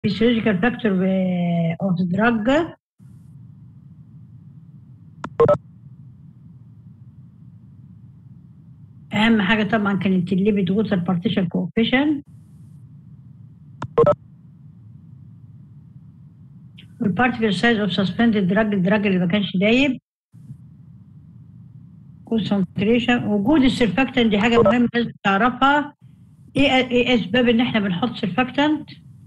physiological factor uh, of the drug اهم حاجه طبعا كانت الليبيد ووتر بارتيشن كوفيشن والبارتيكل سايز اوف سسبندد دراج الدراج اللي ما كانش دايب كونسنتريشن وجود السرفاكتنت دي حاجه مهمه لازم تعرفها ايه ايه اسباب ان احنا بنحط سرفاكتنت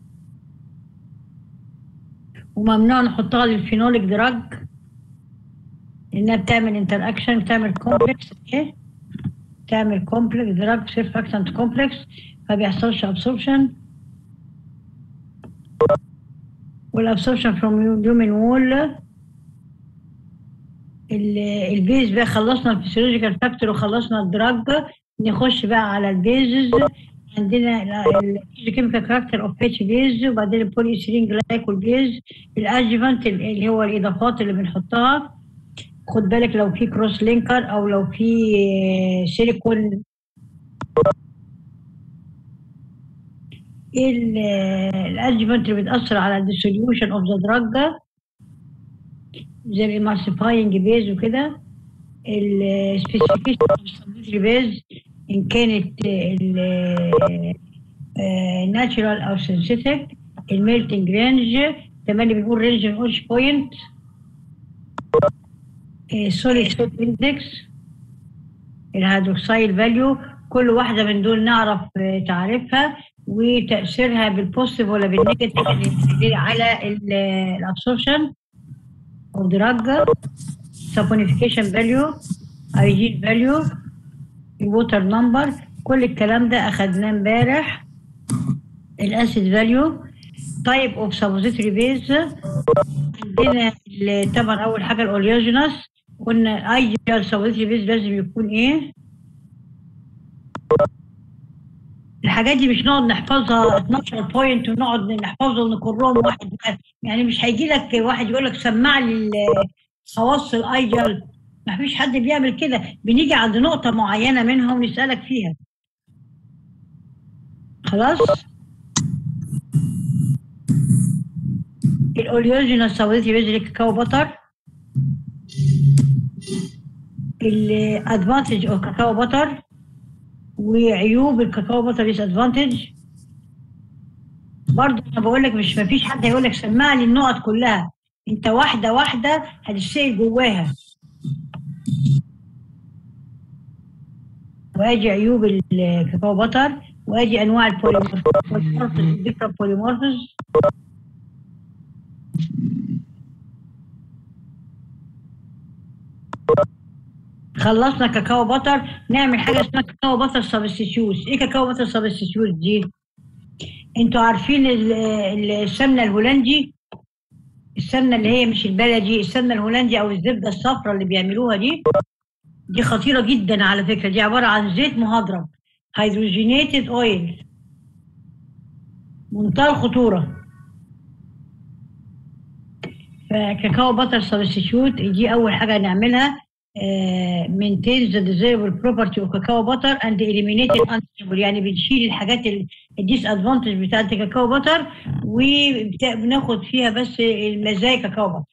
وممنوع نحطها للفينوليك دراج لانها بتعمل انتر اكشن بتعمل كومبلكس ايه تعمل كومبلكس دراج سيرفاكتنت كومبلكس ما بيحصلش ابسوربشن والابسوربشن فروم هيومن وول البيز بقى خلصنا الفسيولوجيكال فاكتور وخلصنا الدراج نخش بقى على البيزز عندنا الكيميكال كاركتر اوف اتش بيز وبعدين البولي ايثيلين جلايكول بيز الادجفانت اللي هو الاضافات اللي بنحطها خد بالك لو في كروس لينكر او لو في سيليكون الادجفانت اللي بتاثر على الديسوليوشن اوف ذا دراج زي الامالسيفاينج بيز وكده السبيسيفيكيشن بيز ان كانت ناتشرال او سينثيتك الميلتنج رينج تملي بنقول رينج ما بنقولش بوينت سوليد ستيت اندكس الهيدروكسيل فاليو كل واحده من دول نعرف تعريفها وتاثيرها بالبوزيتيف ولا بالنيجاتيف على الابسوربشن او دراج سابونيفيكيشن فاليو ايجين فاليو الووتر نمبر كل الكلام ده اخدناه امبارح الاسيد فاليو تايب اوف سبوزيتوري بيز عندنا طبعا اول حاجه الاوليوجينس قلنا اي سبوزيتوري بيز لازم يكون ايه الحاجات دي مش نقعد نحفظها 12 بوينت ونقعد نحفظها ونكرهم واحد يعني مش هيجي لك واحد يقول لك سمع لي خواص الايجل ما فيش حد بيعمل كده بنيجي عند نقطة معينة منها ونسألك فيها خلاص الاوليوجينال سويتي بيزري كاكاو بطر الادفانتج اوف كاكاو بطر وعيوب الكاكاو بطر ديس ادفانتج برضه انا بقول لك مش مفيش حد هيقول لك سمع لي النقط كلها انت واحده واحده هتشتغل جواها واجي عيوب الكاكاو بطر واجي انواع البوليمورفز الديفرنت بوليمورفز خلصنا كاكاو بطر نعمل حاجه اسمها كاكاو بطر سبستيتيوت ايه كاكاو بطر سبستيتيوت دي انتوا عارفين السمنه الهولندي السمنه اللي هي مش البلدي السمنه الهولندي او الزبده الصفراء اللي بيعملوها دي دي خطيره جدا على فكره دي عباره عن زيت مهدرج هيدروجينيتد اويل منتهى الخطوره فكاكاو باتر سبستيتيوت دي اول حاجه نعملها maintains the desirable property of cacao butter and eliminate unstable يعني بنشيل الحاجات الديس ادفانتج بتاعت الكاكاو باتر وبناخد فيها بس المزايا كاكاو باتر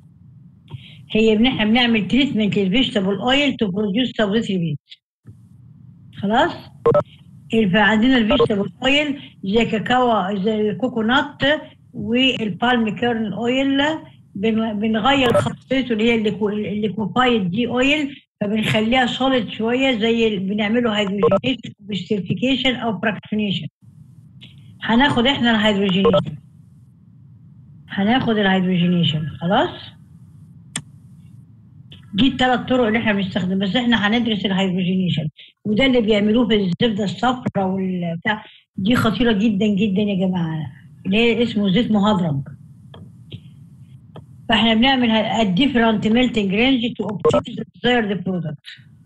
هي احنا بنعمل تريتمنت للفيجيتابل اويل تو بروديوس سبوزيتري بيت خلاص فعندنا الفيجيتابل اويل زي كاكاو زي الكوكونات والبالم كيرن اويل بنغير خاصيته اللي هي الليكوفايد دي اويل فبنخليها سوليد شويه زي بنعمله هيدروجينيشن بستيرفيكيشن او فراكشنيشن هناخد احنا الهيدروجينيشن هناخد الهيدروجينيشن خلاص دي الثلاث طرق اللي احنا بنستخدم بس احنا هندرس الهيدروجينيشن وده اللي بيعملوه في الزبده الصفراء والبتاع دي خطيره جدا جدا يا جماعه اللي هي اسمه زيت مهدرج فاحنا بنعمل الديفرنت ميلتنج رينج تو اوبتين ذا ديزايرد برودكت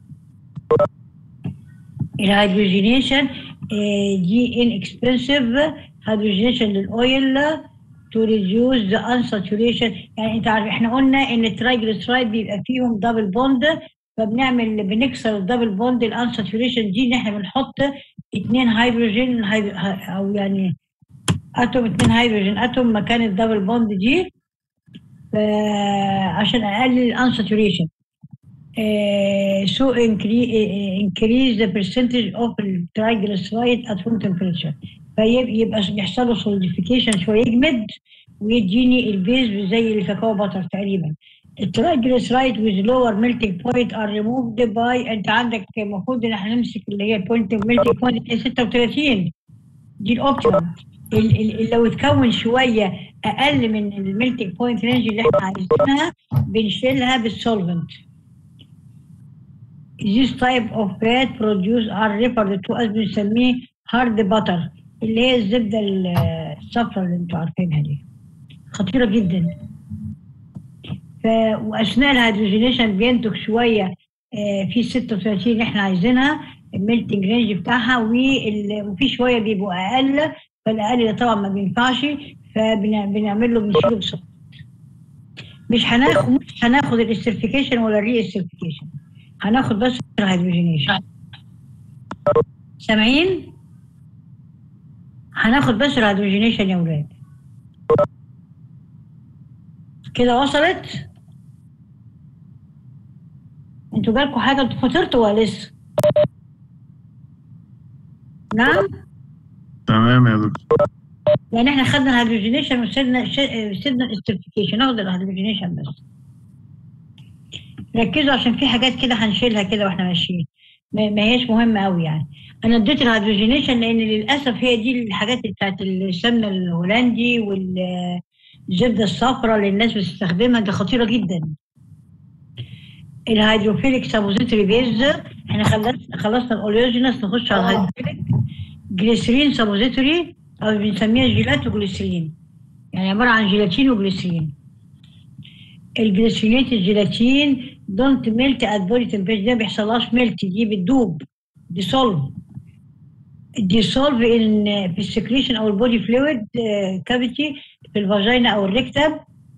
الهيدروجينيشن دي ان اكسبنسيف هيدروجينيشن للاويل تو ريديوس ذا انساتوريشن يعني انت عارف احنا قلنا ان الترايجليسرايد بيبقى فيهم دبل بوند فبنعمل بنكسر الدبل بوند الانساتوريشن دي ان احنا بنحط اثنين هيدروجين او يعني اتوم اتنين هيدروجين اتوم مكان الدبل بوند دي عشان اقلل الانساتوريشن so increase, increase the percentage of triglyceride at room temperature فيبقى يحصل له solidification شويه يجمد ويديني البيز زي الكاكاو باتر تقريبا الترايجليسرايد with lower melting point are removed by انت عندك المفروض ان احنا نمسك اللي هي البوينت melting point 36 دي الاوبتيمم لو اتكون شويه اقل من الميلتنج بوينت رينج اللي احنا عايزينها بنشيلها بالسولفنت This type of fat produce are referred to as بنسميه hard butter اللي هي الزبده الصفراء اللي انتوا عارفينها دي خطيره جدا ف واثناء الهيدروجينيشن بينتج شويه آه، في 36 اللي احنا عايزينها الميلتنج رينج بتاعها وال- وفي شويه بيبقوا اقل فالاقل ده طبعا ما بينفعش فبنعمل له بنشيله بسرعه مش هناخد مش هناخد الاسترفيكيشن ولا الري استرفيكيشن هناخد بس الهيدروجينيشن سامعين؟ هناخد بس الهيدروجينيشن يا ولاد كده وصلت؟ انتوا جالكوا حاجه انتوا فطرتوا ولا لسه؟ نعم؟ تمام يا دكتور يعني احنا خدنا الهيدروجينيشن وسيبنا ش- سيبنا الاسترفيكيشن ناخد الهيدروجينيشن بس ركزوا عشان في حاجات كده هنشيلها كده واحنا ماشيين ما ما هيش مهمه قوي يعني انا اديت الهيدروجينيشن لان للاسف هي دي الحاجات بتاعت السمنه الهولندي والزبده الصفراء اللي الناس بتستخدمها دي خطيره جدا الهيدروفيليك سابوزيتري بيز احنا خلصنا خلصنا الاوليوجينس نخش على الهيدروفيليك جليسرين سابوزيتوري او بنسميها جيلات وجليسرين يعني عباره عن جيلاتين وجليسرين الجليسرينات الجيلاتين دونت ميلت ات بودي تمبريتشر ده بيحصلهاش ميلت دي بتدوب ديسولف ديسولف ان في السكريشن او البودي فلويد كافيتي في الفاجينا او الريكتم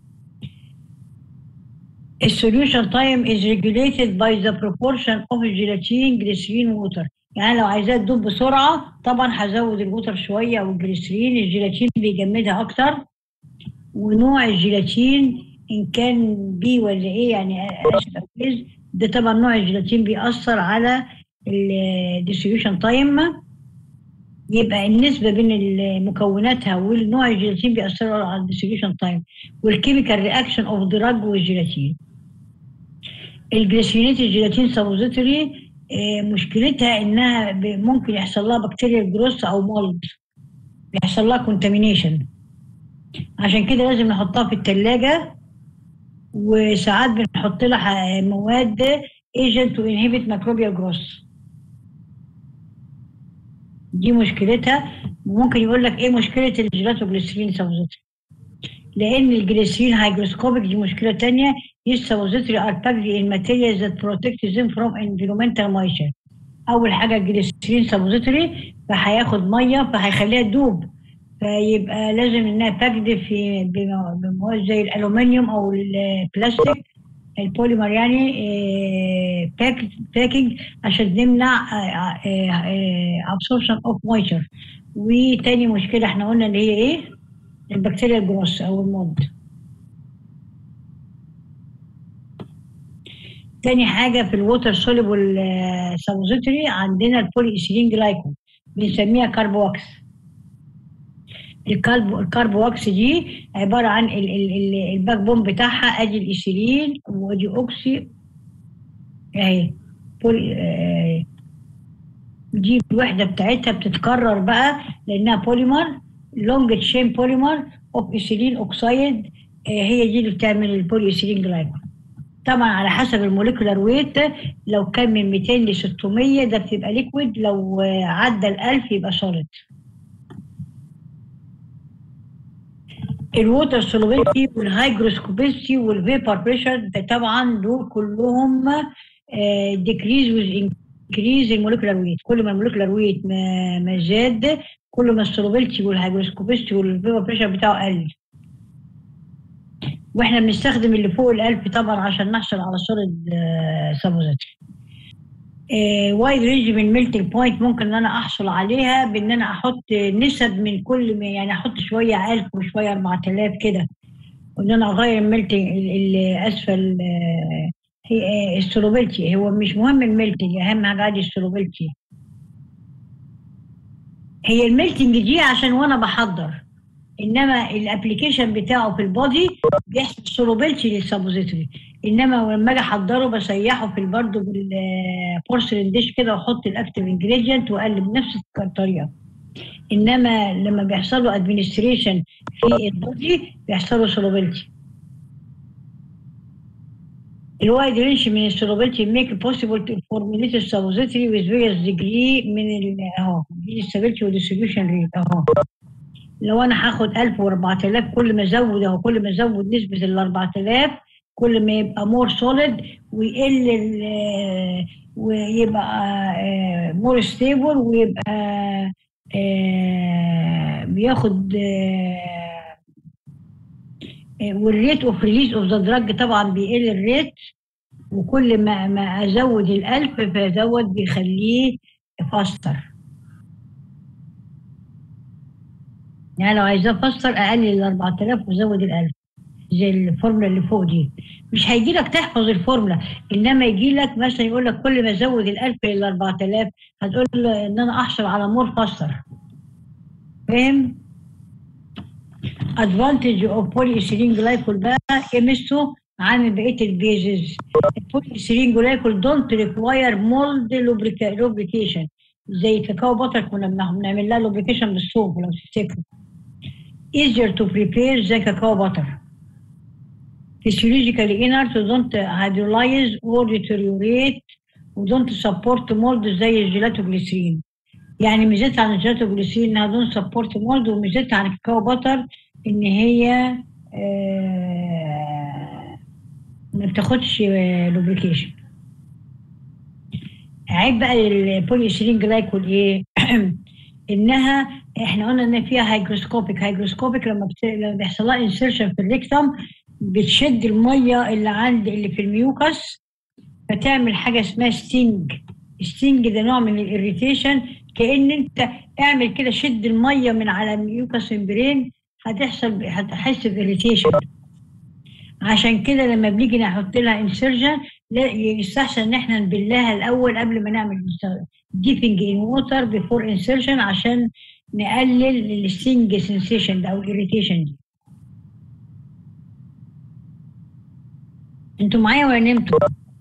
السوليوشن تايم از ريجوليتد باي ذا بروبورشن اوف الجيلاتين جليسرين ووتر يعني لو عايزاه تدوب بسرعه طبعا هزود الوتر شويه او الجليسرين الجيلاتين بيجمدها اكتر ونوع الجيلاتين ان كان بي ولا ايه يعني اسف أركز، ده طبعا نوع الجيلاتين بيأثر على الديستريبيوشن تايم يبقى النسبه بين مكوناتها والنوع الجيلاتين بيأثروا على الديستريبيوشن تايم والكيميكال رياكشن اوف دراج والجيلاتين الجليسرينات الجيلاتين سابوزيتوري آه، مشكلتها انها ب- ممكن يحصل لها بكتيريا جروس او مولد بيحصل لها كونتامينيشن عشان كده لازم نحطها في الثلاجه وساعات بنحط لها مواد ايجنت تو انهبت ميكروبيال جروس دي مشكلتها ممكن يقول لك ايه مشكله الجيلاتوجليسرين سابوزيتوري لان الجليسرين هيجروسكوبيك دي مشكله تانية These suppository are packed in materials that protect them from environmental moisture. أول حاجة الجليسرين سبوزيتوري فهياخد مية فهيخليها تدوب فيبقى لازم إنها باكد في بم- بمواد زي الألومنيوم أو البلاستيك البوليمر يعني باك باكينج عشان نمنع absorption of moisture وتاني مشكلة احنا قلنا اللي هي ايه؟ البكتيريا الجروس أو المواد. تاني حاجة في الووتر سوليبل سابوزيتوري عندنا البولي ايثيلين جلايكول بنسميها كاربواكس الكارب الكاربواكس دي عبارة عن ال- ال- ال- الباك بون بتاعها ادي الايثيلين ودي اوكسي اهي بولي آه، دي الوحدة بتاعتها بتتكرر بقى لأنها بوليمر لونج تشين بوليمر اوف ايثيلين اوكسايد هي دي اللي بتعمل البولي ايثيلين جلايكول طبعا على حسب الموليكولار ويت لو كان من 200 ل 600 ده بتبقى ليكويد لو آه، عدى ال 1000 يبقى سوليد الووتر سولوبيلتي والهايجروسكوبيستي والفيبر بريشر ده طبعا دول كلهم ديكريز ويز انكريز الموليكولار ويت كل ما الموليكولار ويت ما ما زاد كل ما السولوبيلتي والهايجروسكوبيستي والفيبر بريشر بتاعه قل واحنا بنستخدم اللي فوق الألف طبعا عشان نحصل على سوليد سابوزيتري وايد رينج من ميلتنج بوينت ممكن ان انا احصل عليها بان انا احط نسب من كل يعني احط شويه 1000 وشويه 4000 كده وان انا اغير الميلتنج الاسفل هي السولوبيلتي هو مش مهم الميلتنج اهم حاجه عندي السولوبيلتي هي الميلتنج دي عشان وانا بحضر انما الابلكيشن بتاعه في البودي بيحصل سولوبيلتي للسبوزيتوري انما لما اجي احضره بسيحه في برضه بالبورسلين ديش كده واحط الاكتيف انجريدينت واقلب نفس الطريقه انما لما بيحصل له ادمنستريشن في البودي بيحصل له سولوبيلتي الوايد رينج من السولوبيلتي ميك بوسيبل تو فورميليت السبوزيتوري with various degree من اهو دي الستابيلتي والديستريبيوشن ريت اهو لو انا هاخد 1000 و4000 كل ما ازود اهو كل ما ازود نسبه ال 4000 كل ما يبقى مور سوليد ويقل ويبقى مور ستيبل ويبقى بياخد والريت اوف ريليز اوف ذا دراج طبعا بيقل الريت وكل ما ما ازود الالف فازود بيخليه فاستر يعني لو عايزاه افسر اقلل ال 4000 وازود ال 1000 زي الفورمولا اللي فوق دي مش هيجي لك تحفظ الفورمولا انما يجي لك مثلا يقول لك كل ما ازود ال 1000 لل 4000 هتقول له ان انا احصل على مور فاستر فاهم؟ ادفانتج اوف بولي ايثيلين جلايكول بقى قيمته عن بقيه البيزز البولي ايثيلين جلايكول دونت ريكواير مولد لوبريكيشن زي الكاكاو بطر كنا بنعمل لها لوبريكيشن بالصوب لو تفتكروا easier to prepare زي كاكاو بطر physiologically inert don't hydrolyze or deteriorate ودونت سبورت مولد زي الجيلاتوجليسرين يعني ميزتها عن الجيلاتوجليسرين انها دون سبورت مولد وميزتها عن الكاكاو بطر ان هي آه ما بتاخدش لوبريكيشن عيب بقى البوليسيرين جلايكول ايه انها احنا قلنا ان فيها هيجروسكوبيك هيجروسكوبيك لما بت... لما بيحصل لها انسيرشن في الريكتم بتشد الميه اللي عند اللي في الميوكس فتعمل حاجه اسمها ستينج ستينج ده نوع من الاريتيشن كان انت اعمل كده شد الميه من على الميوكس ممبرين هتحصل هتحس باريتيشن عشان كده لما بنيجي نحط لها انسرجن لا يستحسن ان احنا نبلها الاول قبل ما نعمل ديبنج ان ووتر بيفور انسرشن عشان نقلل الستينج سنسيشن ده او الاريتيشن دي انتوا معايا ولا نمتوا؟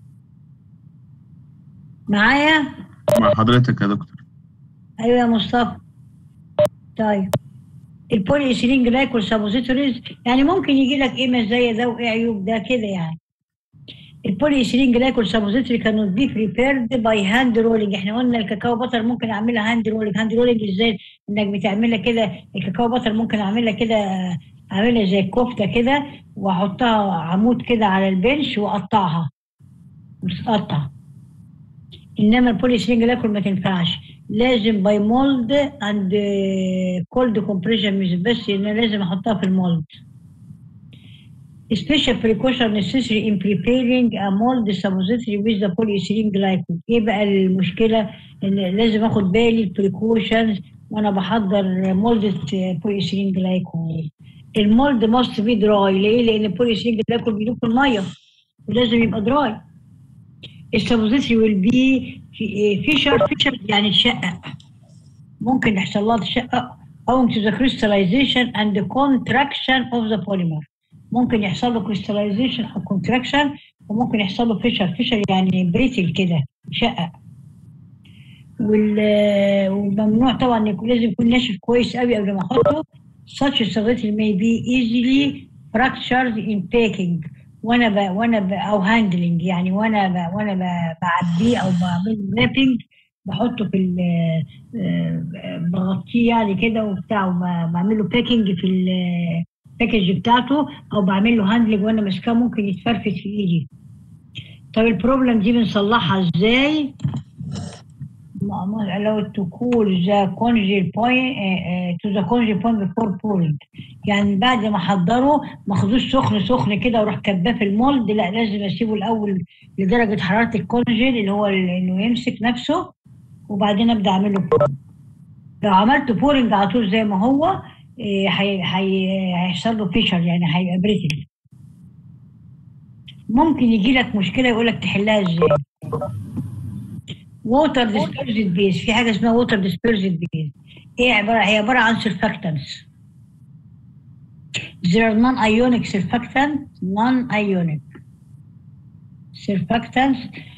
معايا؟ مع حضرتك يا دكتور ايوه يا مصطفى طيب البولي ايثيلين جلايكول سابوزيتوريز يعني ممكن يجي لك ايه مزايا ده وايه عيوب ده كده يعني البولي ايثيلين جلايكول سابوزيتوري كانوا بي بريبيرد باي هاند رولينج احنا قلنا الكاكاو بطر ممكن اعملها هاند رولينج هاند رولينج ازاي انك بتعملها كده الكاكاو بطر ممكن اعملها كده اعملها زي الكفته كده واحطها عمود كده على البنش واقطعها وتتقطع انما البولي ايثيلين جلايكول ما تنفعش لازم باي مولد اند كولد كومبريشن مش بس ان لازم احطها في المولد special precaution necessary in preparing a mold suppository with the polyethylene glycol ايه بقى المشكله ان لازم اخد بالي البريكوشنز وانا بحضر مولد polyethylene glycol المولد ماست بي دراي ليه لان البوليثيلين جلايكول بيدوب في الميه ولازم يبقى دراي السبوزيتري ويل بي فيشر فيشر يعني تشقق ممكن يحصل لها تشقق owing to the crystallization and the contraction of the polymer ممكن يحصل له crystallization او contraction وممكن يحصل له فيشر فيشر يعني بريتل كده يشقق والممنوع طبعا يكون لازم يكون ناشف كويس قوي قبل ما احطه such a solidity may be easily fractured in packing وانا ب... وانا ب... او هاندلنج يعني وانا ب... وانا ب... بعبيه او بعمل رابنج بحطه في ال بغطيه يعني كده وبتاع وبعمل له باكينج في الباكج بتاعته او بعمل له هاندلنج وانا ماسكاه ممكن يتفرفت في ايدي طب البروبلم دي بنصلحها ازاي م- م- allowed to cool the congeal point uh, uh, to the congeal point before pouring يعني بعد ما احضره ما اخدوش سخن سخن كده واروح كباه في المولد لا لازم اسيبه الاول لدرجه حراره الكونجيل اللي هو ال- انه يمسك نفسه وبعدين ابدا اعمله بورنج لو عملت بورنج على طول زي ما هو إيه، هي- هي- هيحصل له فيشر يعني هيبقى بريتل ممكن يجي لك مشكله يقول لك تحلها ازاي ووتر ديسبيرزد بيز في حاجه اسمها ووتر ديسبيرزد بيز ايه عباره هي عباره عن سيرفاكتنس There are non-ionic surfactant, non-ionic surfactants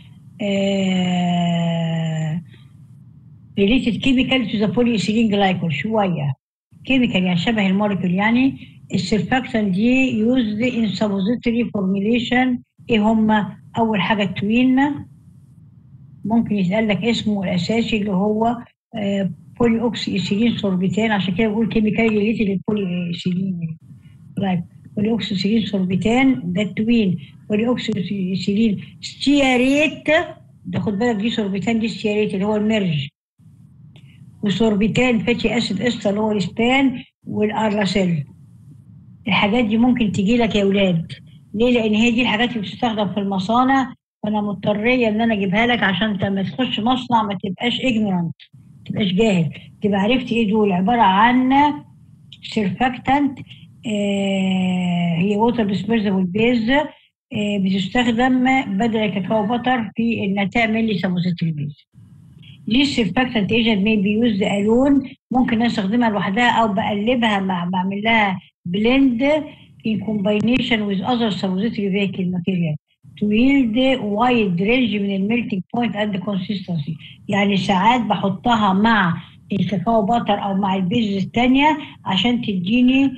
uh, related chemical to the polyethylene glycol شوية chemical يعني شبه المولكيول يعني السيرفاكتنت دي used in suppository formulation ايه هما أول حاجة التوين ممكن يسأل لك اسمه الأساسي اللي هو بولي أوكسي إيثيلين سوربيتان عشان كده بقول كيميكال ريليتد للبولي إيثيلين طيب بولي أوكسي إيثيلين سوربيتان ده التوين بولي أوكسي إيثيلين ستياريت ده خد بالك دي سوربيتان دي ستياريت اللي هو الميرج وسوربيتان فاتي أسيد إستر اللي هو الإسبان والأرلاسيل الحاجات دي ممكن تجي لك يا ولاد ليه؟ لأن هي دي الحاجات اللي بتستخدم في المصانع فأنا مضطرية إن أنا أجيبها لك عشان أنت لما تخش مصنع ما تبقاش إجنورانت ما تبقاش جاهل تبقى عرفت إيه دول عبارة عن سيرفاكتنت آه هي ووتر ديسبيرزبل بيز آه بتستخدم بدل الكاكاو بتر في إنها تعمل لي سموزيتري بيز ليه السيرفاكتنت ايجنت مي بي يوز الون ممكن استخدمها لوحدها او بقلبها مع بعمل لها بلند in combination with other suppository vehicle material to yield wide range من الميلتنج بوينت and consistency يعني ساعات بحطها مع الكاكاو باتر او مع البيز الثانيه عشان تديني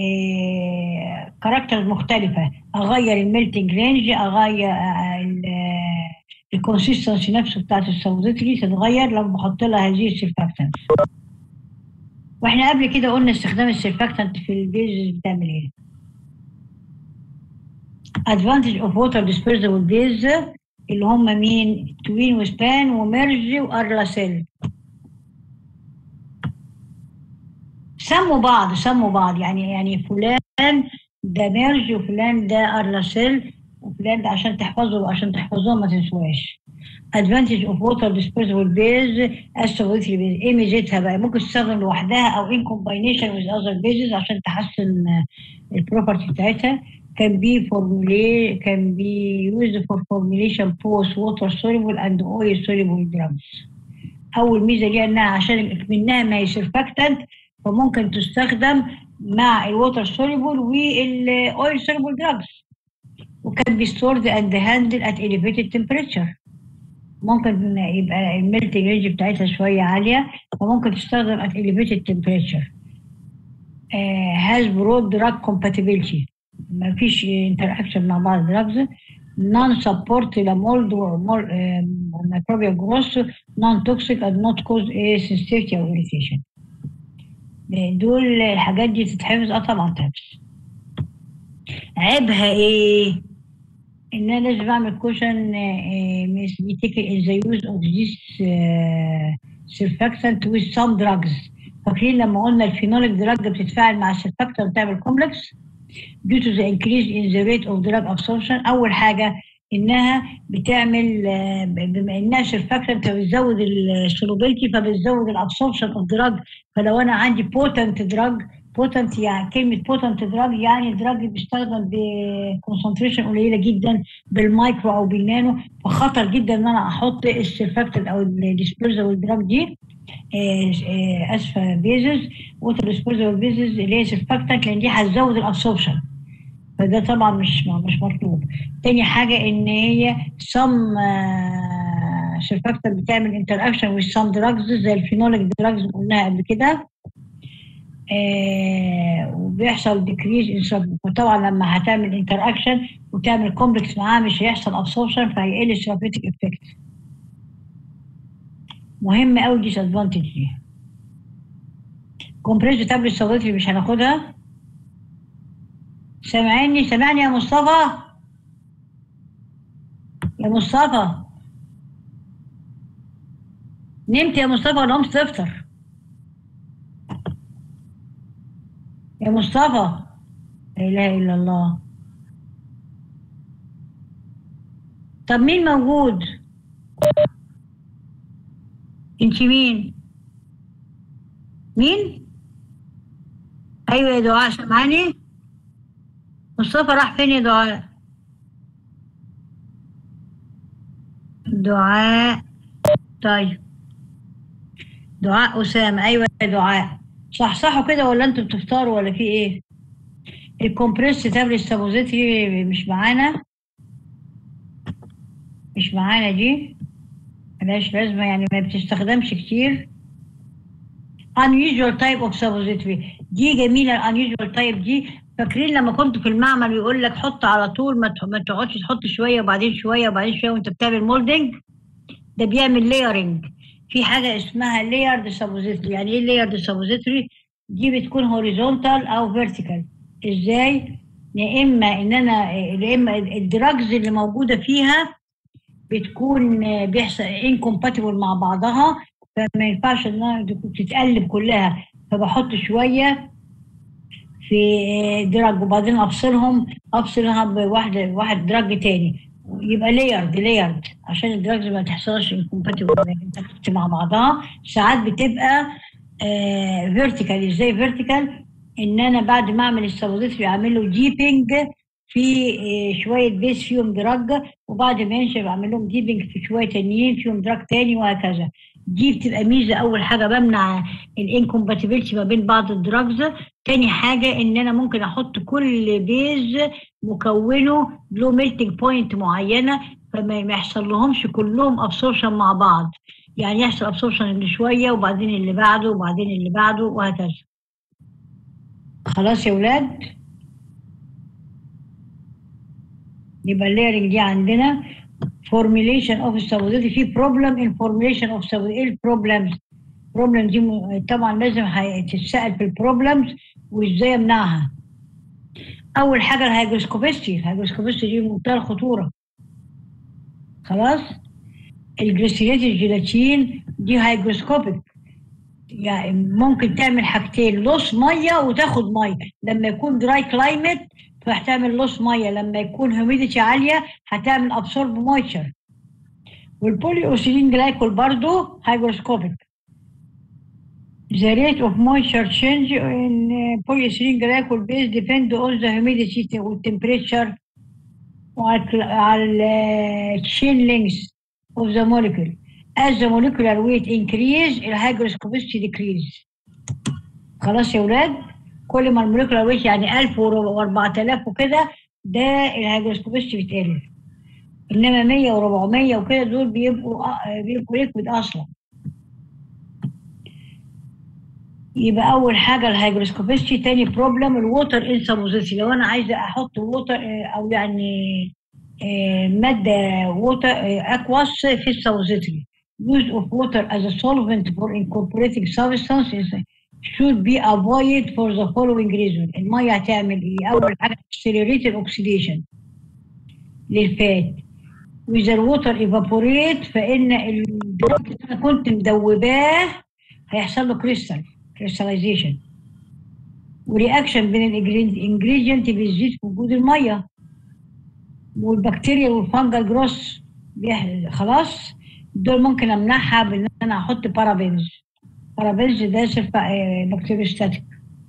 كاركتر مختلفه اغير الميلتنج رينج اغير الكونسيستنسي نفسه بتاعت السوداتري تتغير لما بحط لها هذه السيرفاكتنت واحنا قبل كده قلنا استخدام السيرفاكتنت في البيز بتعمل ايه advantage of water dispersible base اللي هم مين توين وسبان وميرج وارلاسيل سموا بعض سموا بعض يعني يعني فلان ده ميرج وفلان ده ارلاسيل وفلان ده عشان تحفظه وعشان تحفظوه ما تنسوهاش advantage of water dispersible base as solitary base ايه ميزتها بقى ممكن تستخدم لوحدها او in combination with other bases عشان تحسن البروبرتي بتاعتها can be formulate can be used for formulation both water soluble and oil soluble drugs اول ميزه ليها انها عشان منها ما هي سيرفاكتنت فممكن تستخدم مع الووتر soluble والاويل soluble drugs وكان بي stored and handled at elevated temperature ممكن يبقى الميلتنج رينج بتاعتها شوية عالية فممكن تستخدم at elevated temperature uh, has broad drug compatibility ما فيش interaction مع بعض drugs non support the mold or mold, uh, microbial growth non toxic and not cause a sensitivity or irritation دول الحاجات دي تتحفظ اه طبعا تحفظ عيبها ايه؟ ان انا لازم اعمل كوشن ميثيكال ان ذا يوز اوف ذيس سيرفاكتنت ويز سام دراجز فاكرين لما قلنا الفينوليك دراج بتتفاعل مع السيرفاكتنت وتعمل كومبلكس due to the increase in the rate of drug absorption اول حاجه انها بتعمل بما انها سيرفاكتنت بتزود السولوبيلتي فبتزود الابسوربشن اوف دراج فلو انا عندي بوتنت دراج بوتنت يعني كلمه بوتنت دراج يعني دراج بيستخدم بكونسنتريشن قليله جدا بالمايكرو او بالنانو فخطر جدا ان انا احط السيرفاكتنت او الديسبيرزبل دراج دي اسفه بيزز ووتر ديسبيرزبل بيزز اللي هي سيرفاكتنت لان دي هتزود الابسوربشن فده طبعا مش مش مطلوب تاني حاجه ان هي سم سيرفاكتنت بتعمل انتر اكشن وذ سم دراجز زي الفينوليك دراجز قلناها قبل كده آه وبيحصل ديكريز وطبعا لما هتعمل انتر اكشن وتعمل كومبلكس معاه مش هيحصل ابسوربشن فهيقل الثيرابيوتيك افكت مهم قوي ديس ادفانتج دي كومبريس تابلت صوتي مش هناخدها سامعني سامعني يا مصطفى يا مصطفى نمت يا مصطفى ولا قمت تفطر يا مصطفى لا اله الا الله طب مين موجود انت مين مين ايوه يا دعاء سامعاني مصطفى راح فين يا دعاء دعاء طيب دعاء أسامة أيوة يا دعاء صحصحوا كده ولا أنتوا بتفطروا ولا في إيه؟ الكومبريس تابلت سابوزيتري مش معانا مش معانا دي ملهاش لازمة يعني ما بتستخدمش كتير unusual type of suppository دي جميلة unusual type دي فاكرين لما كنت في المعمل يقول لك حط على طول ما تح- ما تقعدش تحط شوية وبعدين شوية وبعدين شوية وأنت بتعمل مولدنج ده بيعمل لايرنج في حاجة اسمها layered suppository يعني ايه layered suppository دي بتكون horizontal او vertical ازاي يا اما ان انا يا اما الدراجز اللي موجودة فيها بتكون بيحصل incompatible مع بعضها فما ينفعش انها تتقلب كلها فبحط شوية في دراج وبعدين افصلهم افصلها بواحد واحد دراج تاني يبقى لايرد لايرد عشان الدراجز ما تحصلش انكومباتبل مع بعضها ساعات بتبقى فيرتيكال ازاي فيرتيكال ان انا بعد ما اعمل السبوزيتري اعمل له ديبنج في آه، شويه بيس فيهم دراج وبعد ما ينشف اعمل لهم ديبنج في شويه تانيين فيهم دراج تاني وهكذا دي بتبقى ميزه اول حاجه بمنع الانكومباتيبلتي ما بين بعض الدراجز تاني حاجه ان انا ممكن احط كل بيز مكونه له ميلتنج بوينت معينه فما ما يحصل لهمش كلهم ابسورشن مع بعض يعني يحصل ابسورشن اللي شويه وبعدين اللي بعده وبعدين اللي بعده وهكذا خلاص يا ولاد يبقى الليرنج دي عندنا formulation of السبوديتي في problem in formulation of السبوديتي ايه البروبلمز problem دي م- طبعا لازم هي- تتسأل في البروبلمز وازاي امنعها اول حاجه الهيجروسكوبستي الهيجروسكوبستي دي منتهى الخطوره خلاص الجليسيريت الجيلاتين دي هيجروسكوبيك يعني ممكن تعمل حاجتين لص ميه وتاخد ميه لما يكون دراي كلايمت فهتعمل لص ميه لما يكون هيوميديتي عاليه هتعمل ابسورب مويتشر والبولي اوسيلين جلايكول برضو هيجروسكوبيك The rate of moisture change in uh, polyethylene glycol base depend on the humidity والtemperature وعلى ال- على ال chain length of the molecule. As the molecular weight increase, the hygroscopicity decrease. خلاص يا ولاد كل ما الموليكولار ويت يعني 1000 و4000 وكده ده الهيجروسكوبيستي بتقل انما 100 و400 وكده دول بيبقوا آه، بيبقوا ليكويد اصلا يبقى اول حاجه الهيجروسكوبيستي تاني بروبلم الووتر انسابوزيتي لو انا عايزه احط ووتر او يعني آه، ماده ووتر اكواس في السابوزيتري use of water as a solvent for incorporating substances should be avoided for the following reason الميه هتعمل ايه اول حاجه accelerate الاكسيديشن للفات واذا الووتر evaporate فان الدرج اللي انا كنت مدوباه هيحصل له كريستال كريستاليزيشن ورياكشن بين الانجريدينت بيزيد في وجود الميه والبكتيريا والفانجل جروس بيح- خلاص دول ممكن امنعها بان انا احط بارابينز بارابينز ده سلفا بكتيريوستاتيك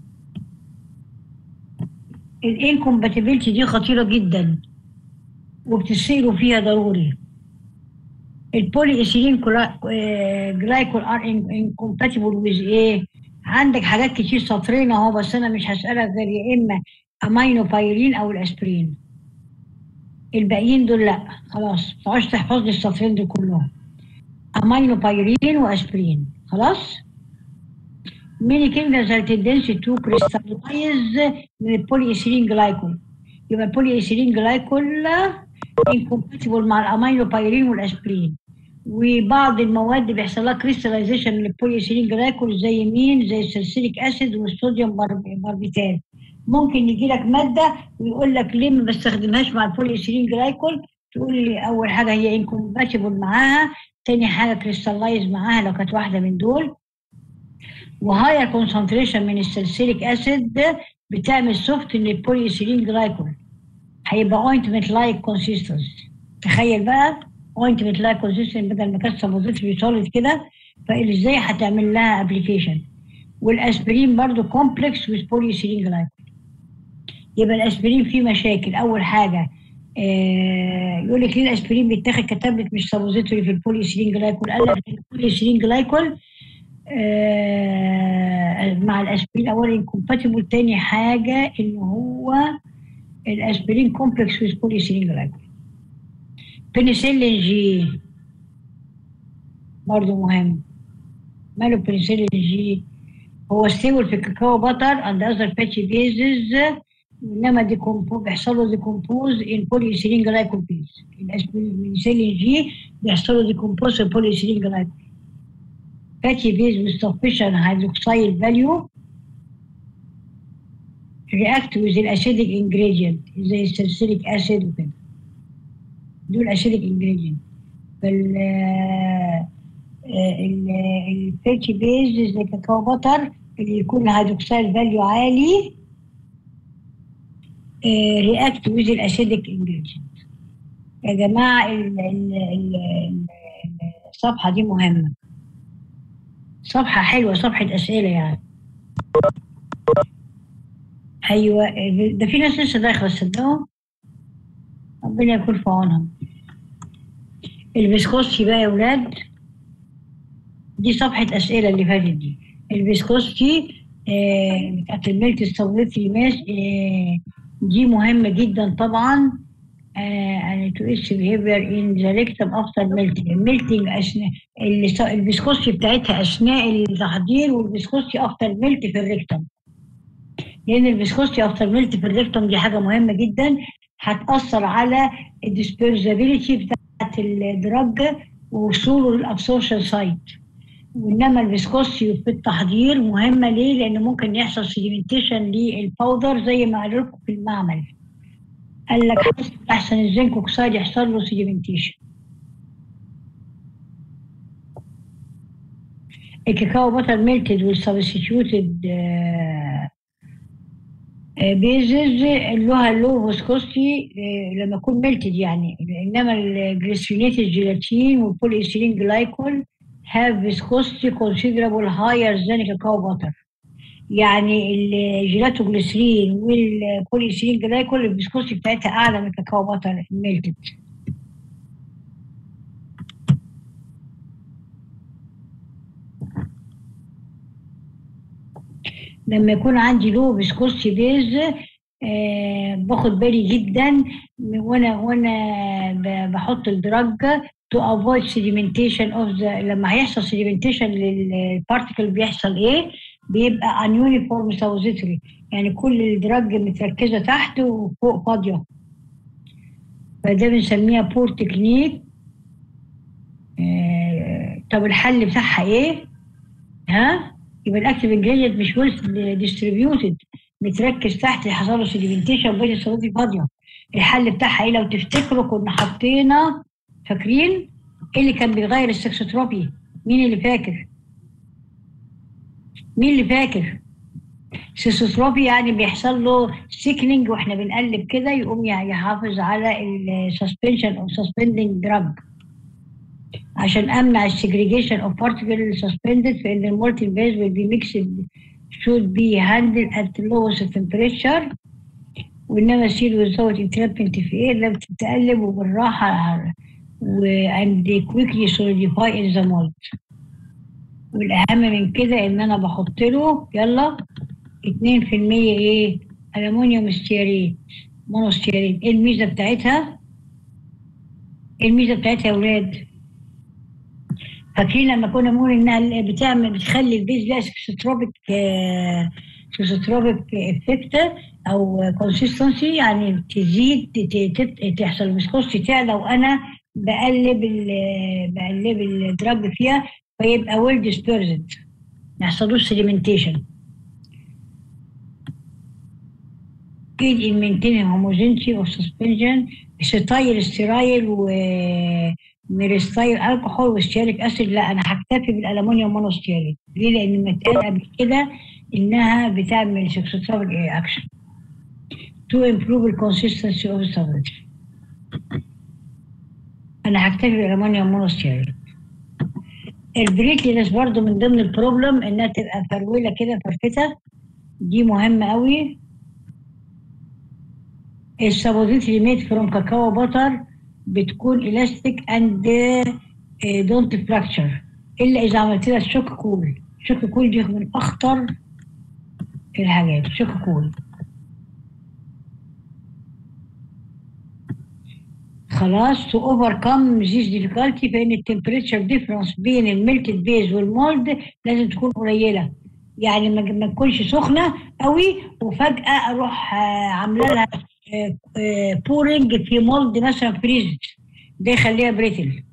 الانكومباتيبلتي دي خطيره جدا وبتسيروا فيها ضروري البولي ايثيلين جلايكول ار انكومباتيبل ويز ايه عندك حاجات كتير سطرين اهو بس انا مش هسالك غير يا اما امينو بايرين او الاسبرين الباقيين دول لا خلاص ما تقعدش تحفظ لي السطرين دول كلهم امينو بايرين واسبرين خلاص many kingdoms are tendency to crystallize من البولي ايثيلين جلايكول يبقى البولي ايثيلين جلايكول incompatible مع الامينو بايرين والاسبرين وبعض المواد بيحصل لها كريستاليزيشن من البوليثيلين جلايكول زي مين زي السلسليك اسيد والصوديوم بارب- باربيتال ممكن يجي لك ماده ويقول لك ليه ما بستخدمهاش مع البوليثيلين جلايكول تقول لي اول حاجه هي انكومباتبل معاها تاني حاجه كريستاللايز معاها لو كانت واحده من دول وهاير كونسنتريشن من السلسليك اسيد بتعمل سوفت للبولي ايثيلين جلايكول هيبقى اوينتمنت لايك كونسيستنسي تخيل بقى اوينتمنت لايك كونسيستنسي بدل ما كانت سبوزيتوري سوليد كده فازاي هتعمل لها ابلكيشن والاسبرين برضو كومبلكس ويز بولي ايثيلين جلايكول يبقى الاسبرين فيه مشاكل اول حاجه آه يقول لك ليه الاسبرين بيتاخد كتابلت مش سبوزيتوري في البولي ايثيلين جلايكول قال لك البولي ايثيلين جلايكول آه مع الاسبرين اولا انكومباتبل تاني حاجه ان هو الاسبرين كومبلكس ويز بولي ايثيلين جلايكول بنسلين جي برضه مهم ماله بنسلين جي هو ستيبل في الكاكاو باتر اند اذر فاتي بيزز انما ديكومبو بيحصل له ديكومبوز ان بولي ايثيلين جلايكول بيز البنسلين جي بيحصل له ديكومبوز ان بولي ايثيلين جلايكول fatty base with sufficient hydroxyl value react with the acidic ingredient زي السلسليك acid وكده دول acidic ingredient فال الفاتي بيز زي كاكاو بطر اللي يكون الهيدروكسيل فاليو عالي رياكت ويز الاسيديك انجريدينت يا جماعه ال ال ال الصفحه دي مهمه صفحة حلوة صفحة أسئلة يعني أيوة ده في ناس لسه داخلة تصدقوا ربنا يكون في عونهم الفيسكوستي بقى يا ولاد دي صفحة أسئلة اللي فاتت دي الفيسكوستي آه بتاعت الملك الصوليتي ماس آه دي مهمة جدا طبعا يعني تو اتس بيهيفير ان ذا ريكتم افتر ميلتنج الميلتنج اثناء الفيسكوستي بتاعتها اثناء التحضير والفيسكوستي افتر ميلت في الريكتم لان الفيسكوستي افتر ميلت في الريكتم دي حاجه مهمه جدا هتاثر على الديسبيرزابيلتي بتاعت الدراج ووصوله للابسورشن سايت وانما الفيسكوستي في التحضير مهمه ليه؟ لان ممكن يحصل سيديمنتيشن للباودر زي ما قالوا لكم في المعمل قال لك احسن الزنك اوكسيد يحصل له سيديمنتيشن الكاكاو باتر ميلتد والسبستيوتد بيزز لها لو فيسكوستي لما يكون ميلتد يعني انما الجليسرينيتد جيلاتين والبولي ايثيلين جلايكول have viscosity considerable higher than cacao butter يعني الجيلاتوجليسرين والبوليسيلين جلايكول الفيسكوستي بتاعتها اعلى من الكاكاو باتر الميلتد لما يكون عندي لو فيسكوستي بيز آه باخد بالي جدا وانا وانا بحط الدرج to avoid sedimentation of the لما هيحصل sedimentation للبارتيكل بيحصل ايه؟ بيبقى ununiform suppository يعني كل الدرج متركزه تحت وفوق فاضيه فده بنسميها بور تكنيك آه طب الحل بتاعها ايه؟ ها؟ يبقى الاكتيف انجريدينت مش ويل ديستريبيوتد متركز تحت حصل له سيديمنتيشن وبقيت الصوت فاضيه الحل بتاعها ايه لو تفتكروا كنا حطينا فاكرين ايه اللي كان بيغير السكسوتروبي مين اللي فاكر مين اللي فاكر سيسوتروبي يعني بيحصل له سيكنينج واحنا بنقلب كده يقوم يحافظ على السسبنشن او سسبندنج دراج عشان امنع السجريجيشن اوف بارتيكل سسبندد فان المولتين بيز will be mixed should be handled at lowest temperature وانما سيل without entrapment في ايه لما بتتقلب وبالراحه و and they quickly solidify in the mold والاهم من كده ان انا بحط له يلا 2% ايه الومنيوم ستياريت مونوستياريت ايه الميزه بتاعتها ايه الميزه بتاعتها يا ولاد فاكرين لما كنا بنقول انها بتعمل بتخلي البيز ليها سكسوتروبيك سكسوتروبيك افكت او كونسيستنسي يعني تزيد تحصل فيسكوستي تعلى وانا بقلب بقلب الدراج فيها فيبقى ويل ديسبيرزد ما يحصلوش سيديمنتيشن aid in maintaining homogeneity of suspension ستايل ستيرايل و ميرستايل الكحول وستيريك اسيد لا انا هكتفي بالالومنيوم مونوستيريك ليه لان متقال قبل كده انها بتعمل سكسوتابل اكشن to improve the consistency of the solid انا هكتفي بالالومنيوم مونوستيريك البريتلينس برضو من ضمن البروبلم انها تبقى فرولة كده فرفتة دي مهمة قوي السابوزيتري ميد فروم كاكاو باتر بتكون الاستيك اند دونت فراكتشر الا اذا عملت لها شوك كول شوك كول دي من اخطر الحاجات شوك كول خلاص تو اوفركم ذيس ديفيكالتي فان التمبريتشر ديفرنس بين الميلتد بيز والمولد لازم تكون قليله يعني ما ما تكونش سخنه قوي وفجاه اروح آه، عامله لها بورنج في مولد مثلا فريز ده يخليها بريتل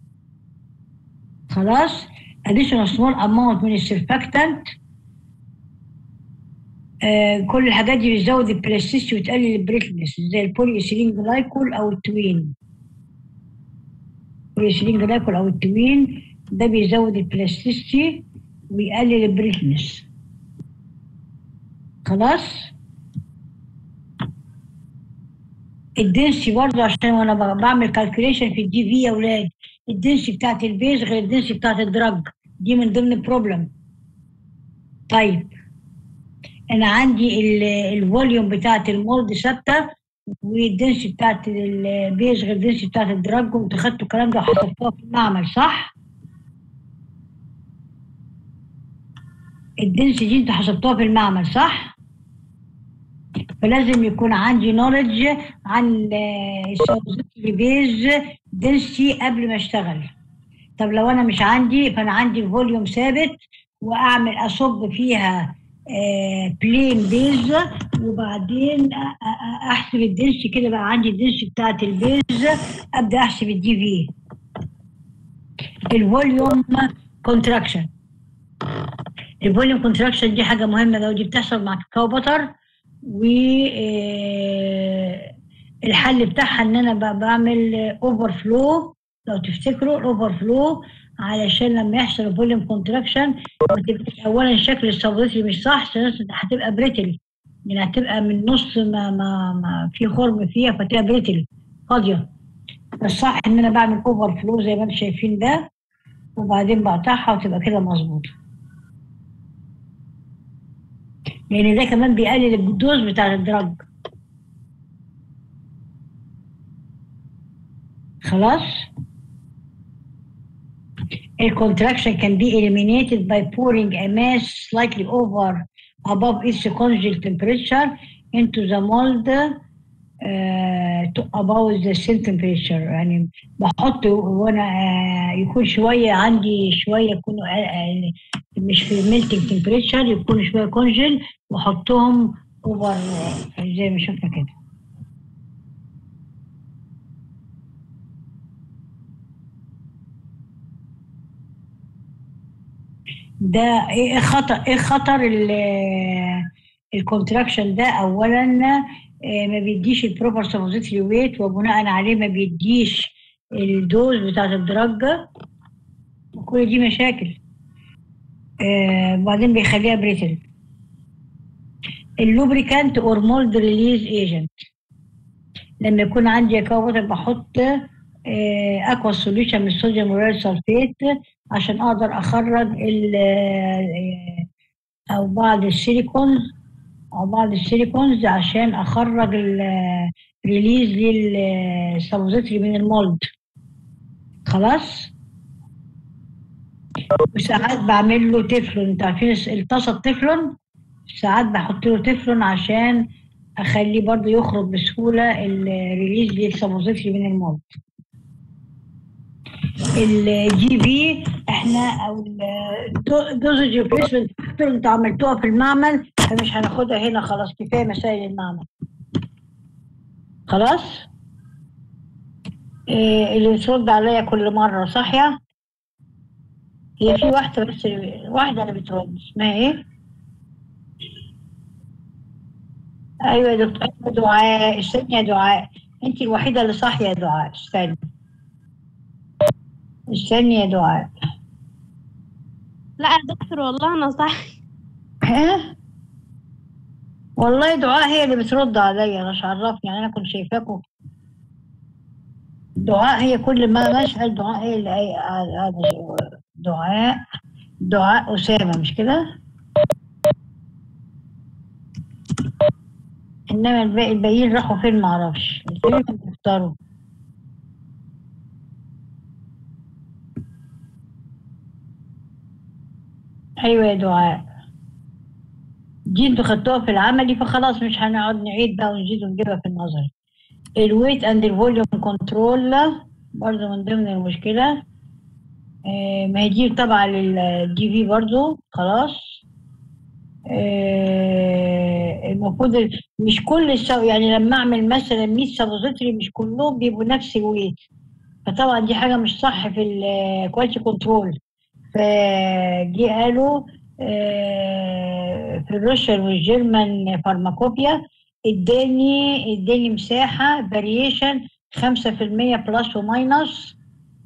خلاص additional small amount من السيرفاكتنت آه كل الحاجات دي بتزود البلاستيسيتي وتقلل البريتلنس زي البولي ايثيلين جلايكول او التوين البولي ايثيلين جلايكول او التوين ده بيزود البلاستيسيتي ويقلل البريتلنس خلاص الدنسي برضه عشان وانا ب- بعمل كالكوليشن في الدي في يا اولاد الدنسي بتاعت البيز غير الدنسي بتاعت الدرج دي من ضمن البروبلم طيب انا عندي ال- الفوليوم بتاعت المولد ثابته والدنسي بتاعت البيز غير الدنسي بتاعت الدرج وانتوا خدتوا الكلام ده وحسبتوها في المعمل صح؟ الدنسي دي انتوا حسبتوها في المعمل صح؟ فلازم يكون عندي نولج عن السوزيتري بيز دنسي قبل ما اشتغل طب لو انا مش عندي فانا عندي فوليوم ثابت واعمل اصب فيها بلين بيز وبعدين أ- أ- احسب الدنسي كده بقى عندي الدنسي بتاعت البيز ابدا احسب الدي في الفوليوم كونتراكشن الفوليوم كونتراكشن دي حاجه مهمه لو دي بتحصل مع كاكاو بتر و آه، الحل بتاعها ان انا ب- بعمل اوفر فلو لو تفتكروا الاوفر فلو علشان لما يحصل فوليوم كونتراكشن ما تبقاش اولا شكل السبوزيتري مش صح ثانيا هتبقى بريتل يعني هتبقى من نص ما ما, ما في خرم فيها فتبقى بريتل فاضيه الصح ان انا بعمل اوفر فلو زي ما انتم شايفين ده وبعدين بقطعها وتبقى كده مظبوطه لان ده كمان بيقلل الدوز بتاع الدرج خلاص الكونتراكشن can be eliminated by pouring a mass slightly over above its congeal temperature into the mold uh, to above the same temperature يعني بحط وانا آه، يكون شويه عندي شويه يكونوا آه، آه، مش في melting temperature يكونوا شويه كونجل واحطهم اوفر زي ما شفنا كده ده ايه خطر ايه خطر الكونتراكشن ده اولا آه، ما بيديش البروبر سبوزيتري ويت وبناء عليه ما بيديش الدوز بتاعت الدرجه وكل دي مشاكل آه، وبعدين بيخليها بريتل اللوبريكانت اور مولد ريليز ايجنت لما يكون عندي كاوبر بحط اكوا سوليوشن من الصوديوم وريال سلفيت عشان اقدر اخرج ال آه، او بعض السيليكونز او بعض السيليكونز عشان اخرج الريليز للسبوزيتري من المولد خلاص وساعات بعمل له تفلون انتوا عارفين الس- الطاسه التفلون ساعات بحط له تفلون عشان اخليه برضه يخرج بسهوله الريليز للسبوزيتري من المولد الجي في احنا او الدوزج ريبليسمنت انتوا عملتوها في المعمل فمش هناخدها هنا خلاص كفايه مسائل المعمل خلاص إيه اللي بترد عليا كل مره صاحيه هي في واحده بس واحده اللي بترد اسمها ايه ايوه يا دكتور أيوة دعاء استني يا دعاء انت الوحيده اللي صاحيه يا دعاء استني استني يا دعاء لا يا دكتور والله انا صح ها والله دعاء هي اللي بترد عليا انا مش عرفني يعني انا كنت شايفاكم دعاء هي كل ما بسأل دعاء هي اللي هي- هذا دعاء دعاء أسامة مش كده؟ إنما الباقي الباقيين راحوا فين معرفش الباقيين بيفطروا أيوة يا دعاء دي انتوا خدتوها في العملي فخلاص مش هنقعد نعيد بقى ونزيد ونجيبها في النظري الويت اند الفوليوم كنترول برضه من ضمن المشكلة آه، ما هي دي طبعا للدي في برضه خلاص آه، المفروض ال- مش كل السو يعني لما اعمل مثلا 100 سبوزيتري مش كلهم بيبقوا نفس الويت فطبعا دي حاجة مش صح في الكواليتي كنترول فجي قالوا آه، في الروشن والجيرمان فارماكوبيا اداني اداني مساحة فاريشن 5% بلس وماينس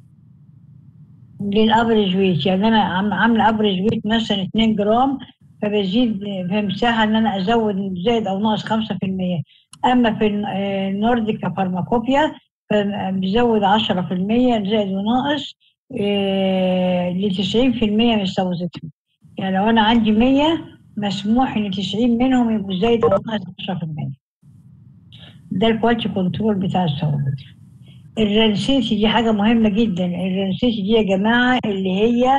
للافريج ويت يعني انا عم- عامله افريج ويت مثلا 2 جرام فبزيد في مساحه ان انا ازود زائد او ناقص 5% اما في الن- آه، النورديك فارماكوبيا فبزود 10% زائد وناقص ل 90% من السوزيتري يعني لو انا عندي 100 مسموح ان 90 منهم يبقوا زايد او ناقص 10% ده الكواليتي كنترول بتاع السوزيتري الرنسيتي دي حاجة مهمة جدا الرنسيتي دي يا جماعة اللي هي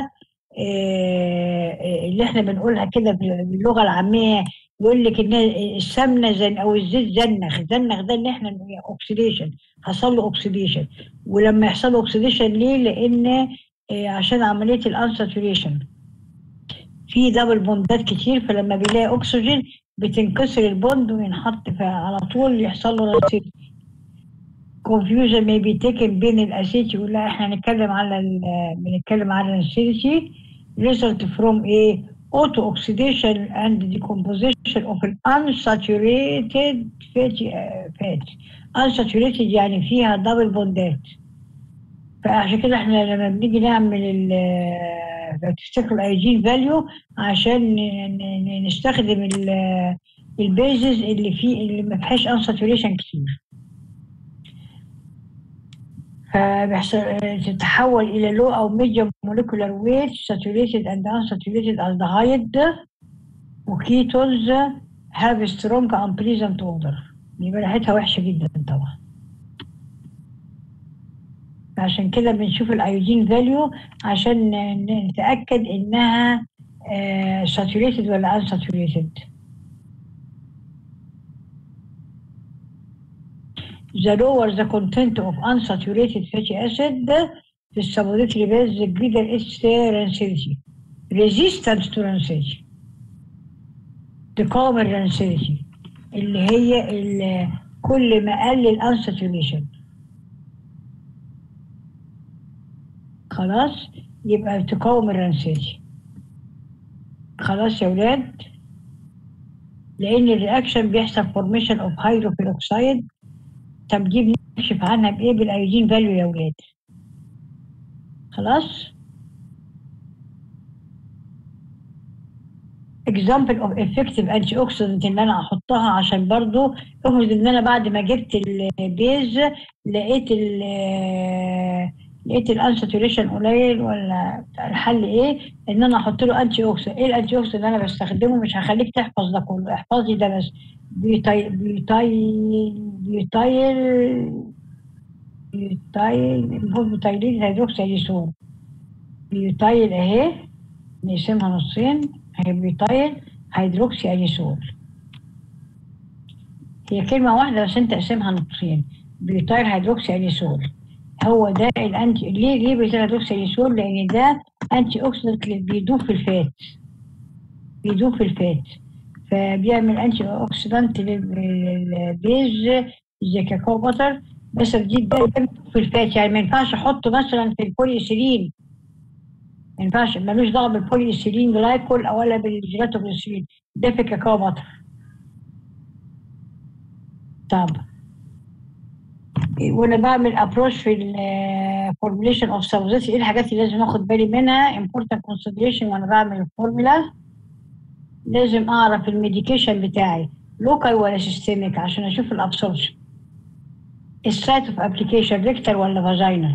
آه، اللي احنا بنقولها كده باللغة العامية يقول لك ان السمنة زن او الزيت زنخ زنخ ده ان احنا اوكسيديشن حصل له اوكسيديشن ولما يحصل له اوكسيديشن ليه؟ لان آه، عشان عملية الانساتوريشن في دبل بوندات كتير فلما بيلاقي اكسجين بتنكسر البوند وينحط على طول يحصل له رنسيتي confusion may be taken بين الاسيتي ولا احنا هنتكلم على ال- بنتكلم على الاسيتي result from a auto oxidation and decomposition of an unsaturated fatty uh, fat unsaturated يعني فيها دبل بوندات فعشان كده احنا لما بنيجي نعمل ال لو تفتكروا الايجين فاليو عشان ن- ن- نستخدم ال- البيزز اللي فيه اللي ما فيهاش unsaturation كتير فبيحصل تتحول إلى low أو medium molecular weight saturated and unsaturated aldehyde وكيتونز have strong unpleasant odor يبقى ريحتها وحشة جدا طبعا عشان كده بنشوف الايودين فاليو عشان ن- نتأكد إنها آه، saturated ولا unsaturated the lower the content of unsaturated fatty acid في السبوريتري بيز the greater its rancidity resistance to rancidity تقاوم الرانسيديتي اللي هي ال- كل ما قل الانساتوريشن خلاص يبقى تقاوم الرانسيديتي خلاص يا ولاد لان الرياكشن بيحصل فورميشن اوف هيدروبيروكسيد طب دي بنكشف عنها بايه بالايودين فاليو يا ولاد خلاص example of effective antioxidant اللي انا احطها عشان برضو افرض ان انا بعد ما جبت البيز لقيت ال لقيت الانساتوريشن قليل ولا الحل ايه ان انا احط له انتي اوكسيدنت ايه الانتي اوكسيدنت اللي انا بستخدمه مش هخليك تحفظ ده كله احفظ لي ده بس بيتايل بيتايل بيتايل بيتايل المفروض بيتايلين هيدروكسيديسون بيتايل اهي نقسمها نصين هي بيتايل هيدروكسي انيسول هي كلمة واحدة بس انت قسمها نصين بيتايل هيدروكسي انيسول هو ده الانتي ليه ليه بيتايل هيدروكسي انيسول لان ده انتي اوكسيدنت اللي بيدوب في الفات بيدوب في الفات فبيعمل انتي اوكسيدنت للبيز زي كاكاو بطر بس دي ده بيدوب في الفات يعني ما ينفعش احطه مثلا في البوليسيلين ما ينفعش ملوش دعوه بالبوليسيلين جلايكول او ولا بالجيلاتوجليسيرين ده في كاكاو بطر طب وانا بعمل ابروش في ال فورميليشن اوف سبوزيتي ايه الحاجات اللي لازم اخد بالي منها important consideration وانا بعمل الفورمولا لازم اعرف الميديكيشن بتاعي لوكال ولا سيستميك عشان اشوف الابسوربشن السايت اوف ابلكيشن ريكتر ولا فاجينال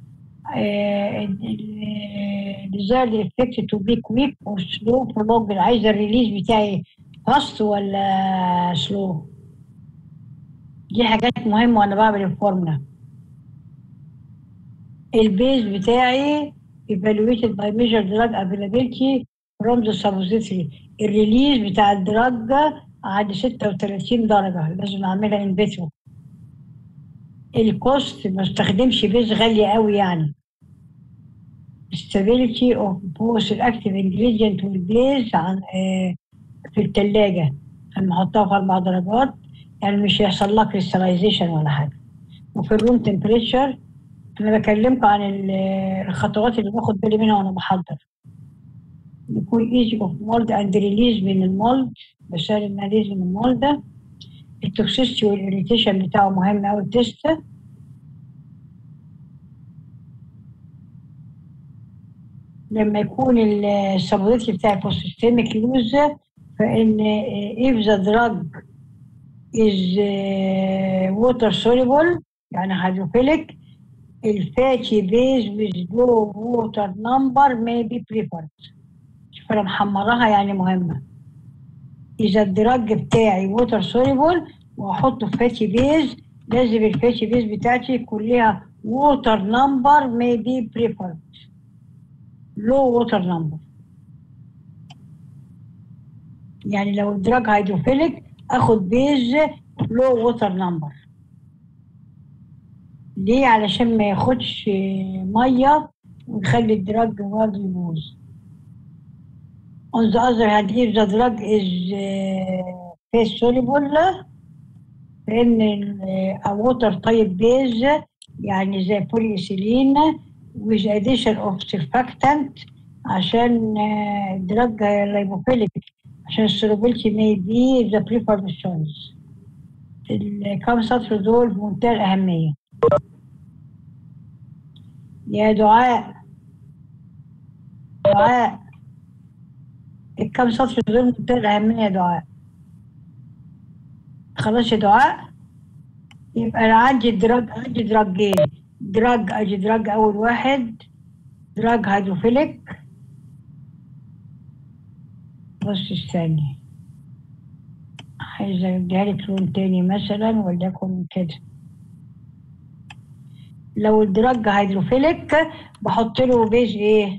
desired effect to be quick or slow prolonged عايزه الريليز بتاعي فاست ولا سلو دي حاجات مهمة وأنا بعمل الفورمولا البيز بتاعي evaluated by measured drug availability from the suppository الريليز بتاع الدراج عند 36 درجة لازم أعملها ان فيترو الكوست ما استخدمش بيز غالية قوي يعني stability of both active ingredient والبيز عن آه في التلاجة لما أحطها في أربع درجات يعني مش هيحصل لها كريستاليزيشن ولا حاجة وفي الروم تمبريتشر أنا بكلمكم عن الخطوات اللي باخد بالي منها وأنا بحضر يكون ايزي اوف مولد اند ريليز من المولد بسهل انها ريليز من المولد التوكسيستي والاريتيشن بتاعه مهم أوي التست لما يكون السبوريتي بتاع البوستيميك يوز فإن if the drug is water soluble يعني hydrophilic الفاتي بيز with low water number may be preferred شوف أنا محمراها يعني مهمة إذا الدرج بتاعي water soluble وأحطه في فاتي بيز لازم الفاتي بيز بتاعتي يكون ليها water number may be preferred low water number يعني لو الدراج هيدروفيليك اخد بيز لو ووتر نمبر ليه علشان ما ياخدش ميه ويخلي الدراج برضه يبوظ on the other hand if the drug is uh, phase soluble فإن ال- a water type base يعني زي بوليإيثيلين with addition of surfactant عشان آه، الدراج لايبوفيليك عشان السولوبيلتي may be the preferred choice الكام سطر دول بمنتهى الأهمية يا دعاء دعاء الكام سطر دول بمنتهى الأهمية يا دعاء خلاص يا دعاء يبقى أنا عندي دراج عندي دراجين دراج أجي دراج أول واحد دراج هيدروفيليك بص الثاني عايزة أديها لك لون تاني مثلا وليكن كده لو الدراج هيدروفيليك بحط له بيز ايه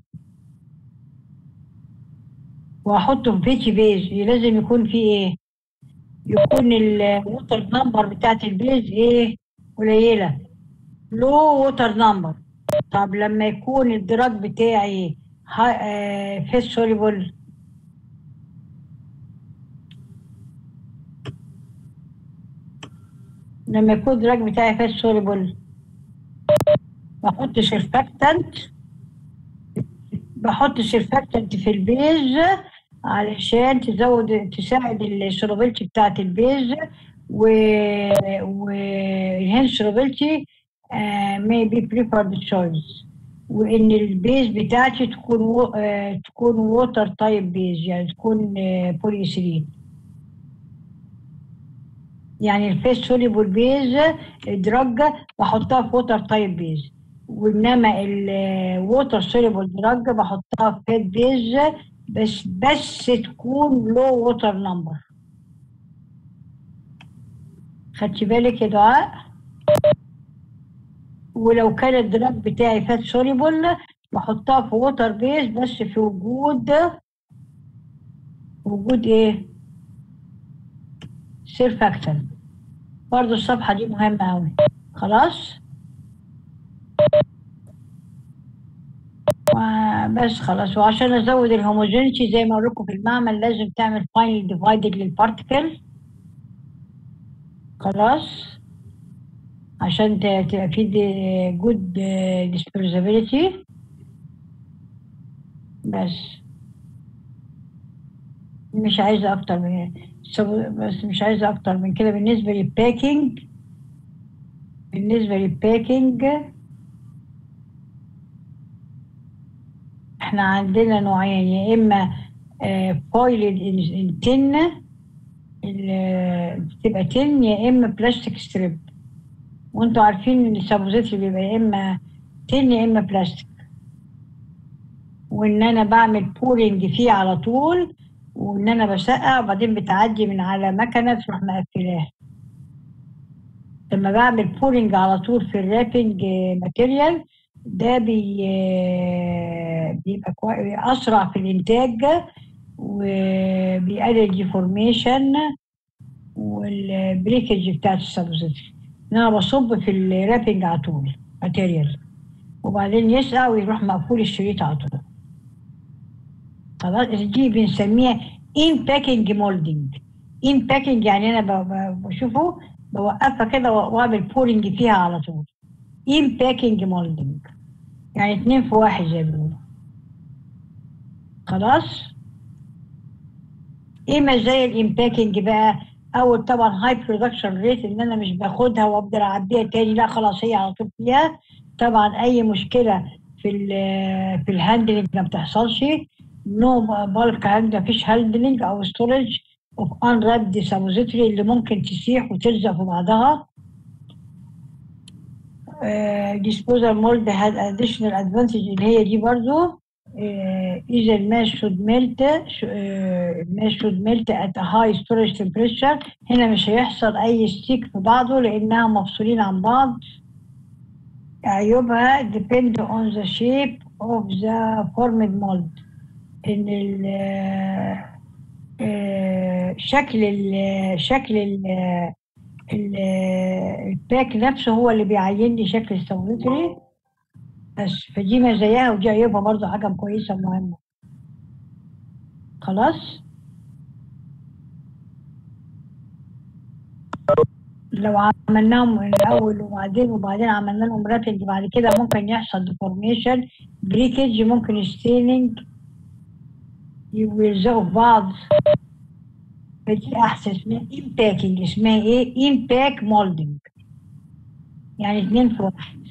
واحطه في بيتي بيز لازم يكون فيه ايه يكون الووتر نمبر بتاعت البيز ايه قليلة لو ووتر نمبر طب لما يكون الدراج بتاعي فيس سوليبل لما يكون الدراج بتاعي فيس سوليبل بحط سيرفاكتنت بحط سيرفاكتنت في البيز علشان تزود تساعد السولوبيلتي بتاعت البيز و و enhance solubility uh, may be preferred choice وان البيز بتاعتي تكون و... آه، تكون ووتر تايب بيز يعني تكون بوليسيرين يعني الفيس سوليبل بيز الدراج بحطها في ووتر تايب بيز وانما الووتر سوليبل دراج بحطها في فات بيز بس بس تكون لو ووتر نمبر خدتي بالك يا دعاء ولو كان الدراج بتاعي فات سوليبل بحطها في ووتر بيز بس في وجود وجود ايه سيرفاكتنت برضو الصفحة دي مهمة أوي خلاص بس خلاص وعشان ازود الهوموجينيتي زي ما اقول لكم في المعمل لازم تعمل فاينل ديفايدنج للبارتكل خلاص عشان ت- تبقى في جود ديسبرزابيلتي بس مش عايزة أكتر من سب- بس مش عايزة أكتر من كده بالنسبة للباكينج بالنسبة للباكينج احنا عندنا نوعين يا اما فويلد التن بتبقى تن يا اما بلاستيك ستريب وانتوا عارفين ان السابوزيتري بيبقى يا اما تن يا اما بلاستيك وان انا بعمل بورنج فيه على طول وان انا بسقع وبعدين بتعدي من على مكنه تروح مقفلاها لما بعمل بورنج على طول في الرابنج ماتيريال ده بي بيبقى كوي- اسرع في الانتاج وبيقلل الديفورميشن والبريكج بتاعت السبوزيتري ان انا بصب في الرابنج على طول ماتيريال وبعدين يسقع ويروح مقفول الشريط على طول خلاص دي بنسميها ان باكينج مولدنج ان باكينج يعني انا ب- ب- بشوفه بوقفها كده واعمل بورنج فيها على طول ان باكينج مولدنج يعني اتنين في واحد زي ما بيقولوا خلاص ايه مزايا الامباكينج بقى اول طبعا هاي برودكشن ريت ان انا مش باخدها وافضل اعبيها تاني لا خلاص هي على طول فيها طبعا اي مشكله في ال في الهاندلنج ما بتحصلش نو بالك هاند مفيش هاندلنج او ستورج اوف ان رابد سابوزيتري اللي ممكن تسيح وتلزق في بعضها disposal mold had additional advantage اللي هي دي برضو آه، إذا الماس should melt آه، الماس should melt at a high storage temperature هنا مش هيحصل أي ستيك في بعضه لأنها مفصولين عن بعض عيوبها depend on the shape of the formed mold إن ال آه، شكل ال شكل ال ال- الباك نفسه هو اللي بيعين لي شكل السبوزيتوري بس فدي مزاياها ودي عيوبها برضه حاجة كويسة مهمة خلاص لو عملناهم من الأول وبعدين وبعدين عملنا لهم رابنج بعد كده ممكن يحصل ديفورميشن بريكج ممكن ستيننج يلزقوا في بعض فدي أحسن اسمها امباكينج اسمها ايه؟ امباك مولدنج يعني اتنين في واحد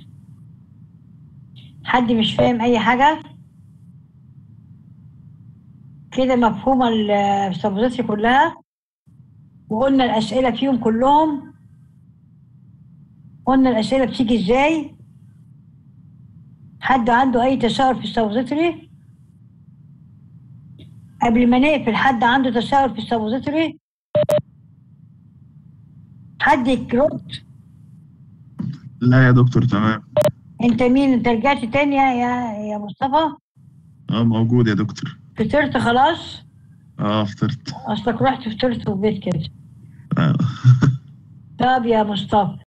حد مش فاهم أي حاجة؟ كده مفهومة السبوزيتري كلها وقلنا الأسئلة فيهم كلهم قلنا الأسئلة بتيجي إزاي حد عنده أي تساؤل في السبوزيتري قبل ما نقفل حد عنده تساؤل في السبوزيتري حد يرد لا يا دكتور تمام انت مين انت رجعت تاني يا يا, يا مصطفى اه موجود يا دكتور فطرت خلاص اه فطرت اصلك رحت فطرت في البيت كده آه. طب يا مصطفى